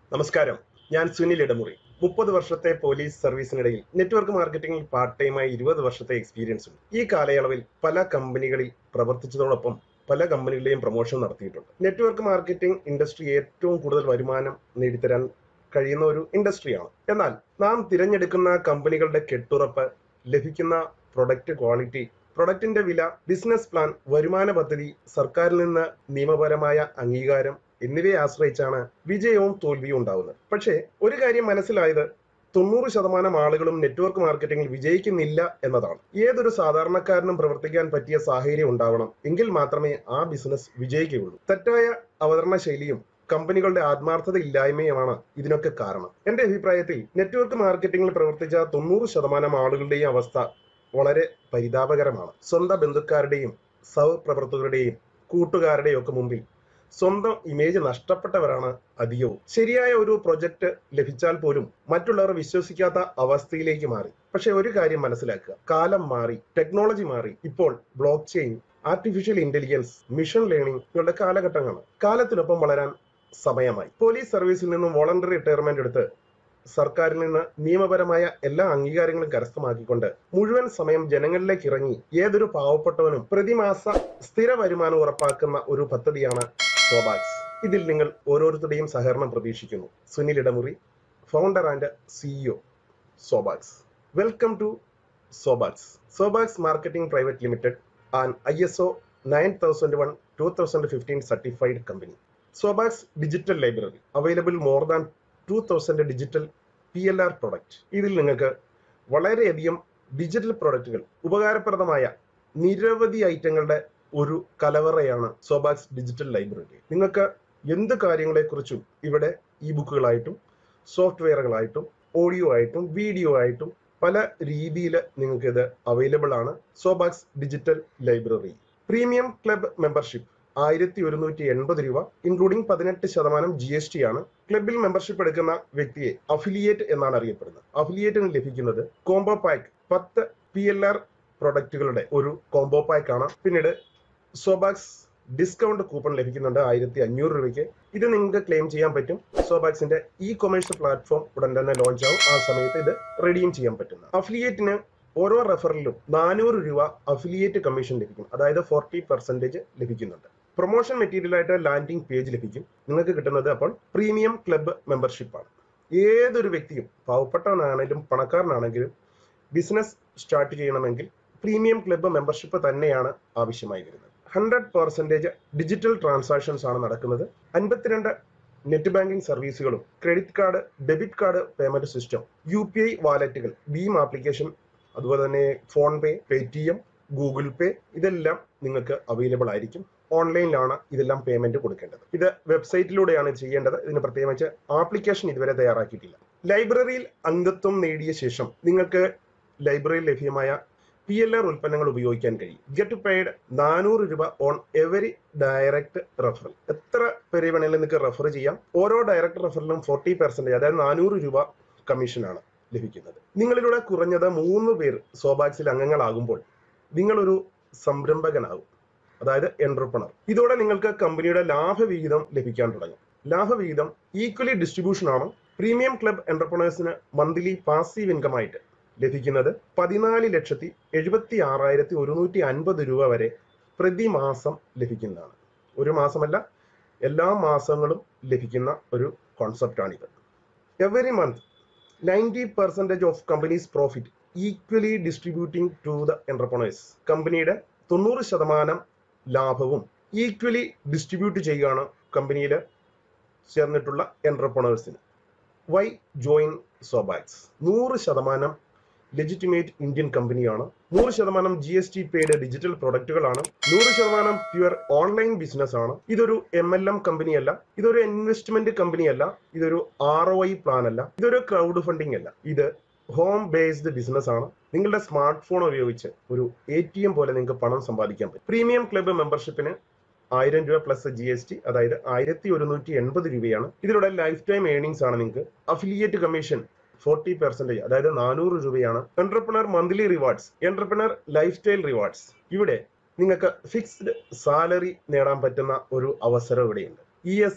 നമസ്കാരം ഞാൻ സുനിൽ ഇടമുറി മുപ്പത് വർഷത്തെ പോലീസ് സർവീസിനിടയിൽ നെറ്റ്വർക്ക് മാർക്കറ്റിംഗിൽ പാർട്ട് ടൈമായി ഇരുപത് വർഷത്തെ എക്സ്പീരിയൻസ് ഉണ്ട് ഈ കാലയളവിൽ പല കമ്പനികളിൽ പ്രവർത്തിച്ചതോടൊപ്പം പല കമ്പനികളുടെയും പ്രൊമോഷൻ നടത്തിയിട്ടുണ്ട് നെറ്റ്വർക്ക് മാർക്കറ്റിംഗ് ഇൻഡസ്ട്രി ഏറ്റവും കൂടുതൽ വരുമാനം നേടിത്തരാൻ കഴിയുന്ന ഒരു ഇൻഡസ്ട്രിയാണ് എന്നാൽ നാം തിരഞ്ഞെടുക്കുന്ന കമ്പനികളുടെ കെട്ടുറപ്പ് ലഭിക്കുന്ന പ്രൊഡക്റ്റ് ക്വാളിറ്റി പ്രൊഡക്റ്റിന്റെ വില ബിസിനസ് പ്ലാൻ വരുമാന പദ്ധതി സർക്കാരിൽ നിന്ന് നിയമപരമായ അംഗീകാരം എന്നിവയെ ആശ്രയിച്ചാണ് വിജയവും തോൽവിയും ഉണ്ടാവുന്നത് പക്ഷേ ഒരു കാര്യം മനസ്സിലായത് തൊണ്ണൂറ് ശതമാനം ആളുകളും നെറ്റ്വർക്ക് മാർക്കറ്റിംഗിൽ വിജയിക്കുന്നില്ല എന്നതാണ് ഏതൊരു സാധാരണക്കാരനും പ്രവർത്തിക്കാൻ പറ്റിയ സാഹചര്യം ഉണ്ടാവണം എങ്കിൽ മാത്രമേ ആ ബിസിനസ് വിജയിക്കുകയുള്ളൂ തെറ്റായ അവതരണ ശൈലിയും കമ്പനികളുടെ ആത്മാർത്ഥത ഇല്ലായ്മയുമാണ് ഇതിനൊക്കെ കാരണം എന്റെ അഭിപ്രായത്തിൽ നെറ്റ്വർക്ക് മാർക്കറ്റിംഗിൽ പ്രവർത്തിച്ച തൊണ്ണൂറ് ശതമാനം ആളുകളുടെയും അവസ്ഥ വളരെ പരിതാപകരമാണ് സ്വന്തം ബന്ധുക്കാരുടെയും സഹപ്രവർത്തകരുടെയും കൂട്ടുകാരുടെയും ഒക്കെ മുമ്പിൽ സ്വന്തം ഇമേജ് നഷ്ടപ്പെട്ടവരാണ് അധികവും ശരിയായ ഒരു പ്രൊജക്ട് ലഭിച്ചാൽ പോലും മറ്റുള്ളവർ വിശ്വസിക്കാത്ത അവസ്ഥയിലേക്ക് മാറി പക്ഷെ ഒരു കാര്യം മനസ്സിലാക്കുക കാലം മാറി ടെക്നോളജി മാറി ഇപ്പോൾ block chain artificial intelligence machine ലേണിംഗുകളുടെ കാലഘട്ടങ്ങളാണ് കാലത്തിനൊപ്പം വളരാൻ സമയമായി പോലീസ് സർവീസിൽ നിന്നും വോളണ്ടറി റിട്ടയർമെന്റ് എടുത്ത് സർക്കാരിൽ നിന്ന് നിയമപരമായ എല്ലാ അംഗീകാരങ്ങളും കരസ്ഥമാക്കിക്കൊണ്ട് മുഴുവൻ സമയം ജനങ്ങളിലേക്ക് ഇറങ്ങി ഏതൊരു പാവപ്പെട്ടവനും പ്രതിമാസ സ്ഥിര വരുമാനം ഉറപ്പാക്കുന്ന ഒരു പദ്ധതിയാണ് സോബാക്സ് ഇതിൽ നിങ്ങൾ ഓരോരുത്തരുടെയും സഹകരണം പ്രതീക്ഷിക്കുന്നു Sunil Idamuri founder and CEO Sobax welcome to Sobax Sobax marketing private limited and I S O nine thousand one two thousand fifteen certified company Sobax digital library available more than two thousand digital P L R product ഇതിൽ നിങ്ങൾക്ക് വളരെയധികം digital പ്രൊഡക്റ്റുകൾ ഉപകാരപ്രദമായ നിരവധി ഐറ്റങ്ങളുടെ ഒരു കലവറയാണ് സോബാക്സ് digital library നിങ്ങൾക്ക് എന്ത് കാര്യങ്ങളെക്കുറിച്ചും ഇവിടെ ഇ ബുക്കുകളായിട്ടും സോഫ്റ്റ്വെയറുകളായിട്ടും ഓഡിയോ ആയിട്ടും വീഡിയോ ആയിട്ടും പല രീതിയിൽ നിങ്ങൾക്ക് ഇത് അവൈലബിൾ ആണ് Sobax digital library premium club membership ആയിരത്തി ഒരുന്നൂറ്റി എൺപത് രൂപ ഇൻക്ലൂഡിംഗ് പതിനെട്ട് ശതമാനം ജി എസ് ടി ആണ് ക്ലബിൽ മെമ്പർഷിപ്പ് എടുക്കുന്ന വ്യക്തിയെ അഫിലിയേറ്റ് എന്നാണ് അറിയപ്പെടുന്നത് അഫിലിയേറ്റിന് ലഭിക്കുന്നത് കോംബോ പാക്ക് പത്ത് പി എൽ ആർ പ്രൊഡക്റ്റുകളുടെ ഒരു കോംബോ പാക്ക് ആണ് പിന്നീട് സോബാക്സ് ഡിസ്കൗണ്ട് കൂപ്പൺ ലഭിക്കുന്നുണ്ട് ആയിരത്തി അഞ്ഞൂറ് രൂപയ്ക്ക് ഇത് നിങ്ങൾക്ക് ക്ലെയിം ചെയ്യാൻ പറ്റും സോബാക്സിന്റെ ഇ കൊമേഴ്സ് പ്ലാറ്റ്ഫോം ഉടൻ തന്നെ ലോഞ്ച് ആവും ആ സമയത്ത് ഇത് റെഡീം ചെയ്യാൻ പറ്റുന്ന അഫിലിയേറ്റിന് ഓരോ റെഫറലിലും നാനൂറ് രൂപ അഫിലിയേറ്റ് കമ്മീഷൻ ലഭിക്കും അതായത് ഫോർട്ടി പെർസെന്റേജ് ലഭിക്കുന്നുണ്ട് പ്രൊമോഷൻ മെറ്റീരിയൽ ആയിട്ട് ലാൻഡിംഗ് പേജ് ലഭിക്കും നിങ്ങൾക്ക് കിട്ടുന്നത് അപ്പോൾ പ്രീമിയം ക്ലബ്ബ് മെമ്പർഷിപ്പ് ആണ് ഏതൊരു വ്യക്തിയും പാവപ്പെട്ടവനാണെങ്കിലും പണക്കാരനാണെങ്കിലും ബിസിനസ് സ്റ്റാർട്ട് ചെയ്യണമെങ്കിൽ പ്രീമിയം ക്ലബ്ബ് മെമ്പർഷിപ്പ് തന്നെയാണ് ആവശ്യമായി വരുന്നത് ഹൺഡ്രഡ് പെർസെൻറ്റേജ് ഡിജിറ്റൽ ട്രാൻസാക്ഷൻസ് ആണ് നടക്കുന്നത് അൻപത്തിരണ്ട് നെറ്റ് ബാങ്കിംഗ് സർവീസുകളും credit card debit card payment system U P I വാലറ്റുകൾ ഭീം ആപ്ലിക്കേഷൻ അതുപോലെ തന്നെ PhonePe Paytm Google pay ഇതെല്ലാം നിങ്ങൾക്ക് അവൈലബിൾ ആയിരിക്കും ഓൺലൈനിലാണ് ഇതെല്ലാം പേയ്മെന്റ് കൊടുക്കേണ്ടത് ഇത് വെബ്സൈറ്റിലൂടെയാണ് ചെയ്യേണ്ടത് ഇതിന് പ്രത്യേകിച്ച് ആപ്ലിക്കേഷൻ ഇതുവരെ തയ്യാറാക്കിയിട്ടില്ല ലൈബ്രറിയിൽ അംഗത്വം നേടിയ ശേഷം നിങ്ങൾക്ക് ലൈബ്രറിയിൽ ലഭ്യമായ പി എൽ ആർ ഉൽപ്പന്നങ്ങൾ ഉപയോഗിക്കാൻ കഴിയും ഗെറ്റ് പെയ്ഡ് നാനൂറ് രൂപ ഓൺ എവരി ഡയറക്റ്റ് റെഫറൽ എത്ര പേരെ വേണമെങ്കിലും നിങ്ങൾക്ക് റെഫർ ചെയ്യാം ഓരോ ഡയറക്റ്റ് റെഫറലിനും ഫോർട്ടി പെർസെന്റേജ് അതായത് നാനൂറ് രൂപ കമ്മീഷനാണ് ലഭിക്കുന്നത് നിങ്ങളിലൂടെ കുറഞ്ഞത് മൂന്ന് പേർ സോബാക്സിൽ അംഗങ്ങളാകുമ്പോൾ നിങ്ങളൊരു സംരംഭകനാകും അതായത് എന്റർപ്രണർ ഇതോടെ നിങ്ങൾക്ക് കമ്പനിയുടെ ലാഭവിഹിതം ലഭിക്കാൻ തുടങ്ങും ലാഭവിഹിതം ഈക്വലി ഡിസ്ട്രിബ്യൂഷൻ ആണ് പ്രീമിയം ക്ലബ് എന്റർപ്രണേഴ്സിന് മന്ത്ലി പാസീവ് ഇൻകം ആയിട്ട് ലഭിക്കുന്നത് പതിനാല് ലക്ഷത്തി എഴുപത്തി ആറായിരത്തി ഒരുന്നൂറ്റി അൻപത് രൂപ വരെ പ്രതിമാസം ലഭിക്കുന്നതാണ് ഒരു മാസമല്ല എല്ലാ മാസങ്ങളും ലഭിക്കുന്ന ഒരു കോൺസെപ്റ്റാണിത് every month ninety percentage of companies profit equally distributing to the entrepreneurs കമ്പനിയുടെ തൊണ്ണൂറ് ശതമാനം ലാഭവും ഈക്വലി ഡിസ്ട്രിബ്യൂട്ട് ചെയ്യുകയാണ് കമ്പനിയിൽ ചേർന്നിട്ടുള്ള എന്റർപ്രണേഴ്സിന് വൈ ജോയിൻ സോബാക്സ് നൂറ് ശതമാനം ലെജിറ്റിമേറ്റ് ഇന്ത്യൻ കമ്പനിയാണ് നൂറ് ശതമാനം G S T paid digital പ്രൊഡക്റ്റുകളാണ് നൂറ് ശതമാനം പ്യുവർ ഓൺലൈൻ ബിസിനസ് ആണ് ഇതൊരു എം എൽ എം കമ്പനിയല്ല ഇതൊരു ഇൻവെസ്റ്റ്മെന്റ് കമ്പനിയല്ല ഇതൊരു ആർ ഒ ഐ പ്ലാൻ അല്ല ഇതൊരു ക്രൗഡ് ഫണ്ടിംഗ് അല്ല ഇത് ഹോം ബേസ്ഡ് ബിസിനസ് ആണ് നിങ്ങളുടെ സ്മാർട്ട് ഫോൺ ഉപയോഗിച്ച് ഒരു എ ടി എം പോലെ നിങ്ങൾക്ക് പണം സമ്പാദിക്കാൻ പറ്റും പ്രീമിയം ക്ലബ്ബ് മെമ്പർഷിപ്പിന് ആയിരം രൂപ പ്ലസ് ജി എസ് ടി അതായത് ആയിരത്തി ഒരുന്നൂറ്റി എൺപത് രൂപയാണ് ഇതിലൂടെ ലൈഫ് ടൈം ഏണിംഗ്സ് ആണ് നിങ്ങൾക്ക് അഫിലിയേറ്റ് കമ്മീഷൻ ഫോർട്ടി പെർസെന്റേജ് അതായത് നാനൂറ് രൂപയാണ് entrepreneur monthly rewards entrepreneur lifestyle rewards ഇവിടെ നിങ്ങൾക്ക് ഫിക്സ്ഡ് സാലറി നേടാൻ പറ്റുന്ന ഒരു അവസരം ഇവിടെയുണ്ട് E S I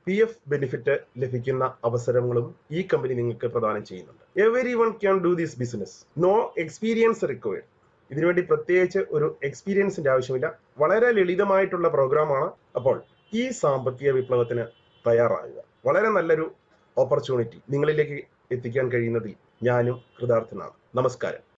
P F benefit ലഭിക്കുന്ന അവസരങ്ങളും ഈ കമ്പനി നിങ്ങൾക്ക് പ്രദാനം ചെയ്യുന്നുണ്ട് everyone can do this business no experience required ഇതിനുവേണ്ടി പ്രത്യേകിച്ച് ഒരു എക്സ്പീരിയൻസിന്റെ ആവശ്യമില്ല വളരെ ലളിതമായിട്ടുള്ള പ്രോഗ്രാമാണ് അപ്പോൾ ഈ സാമ്പത്തിക വിപ്ലവത്തിന് തയ്യാറാകുക വളരെ നല്ലൊരു ഓപ്പർച്യൂണിറ്റി നിങ്ങളിലേക്ക് എത്തിക്കാൻ കഴിയുന്നതിൽ ഞാനും കൃതാർത്ഥനാണ് നമസ്കാരം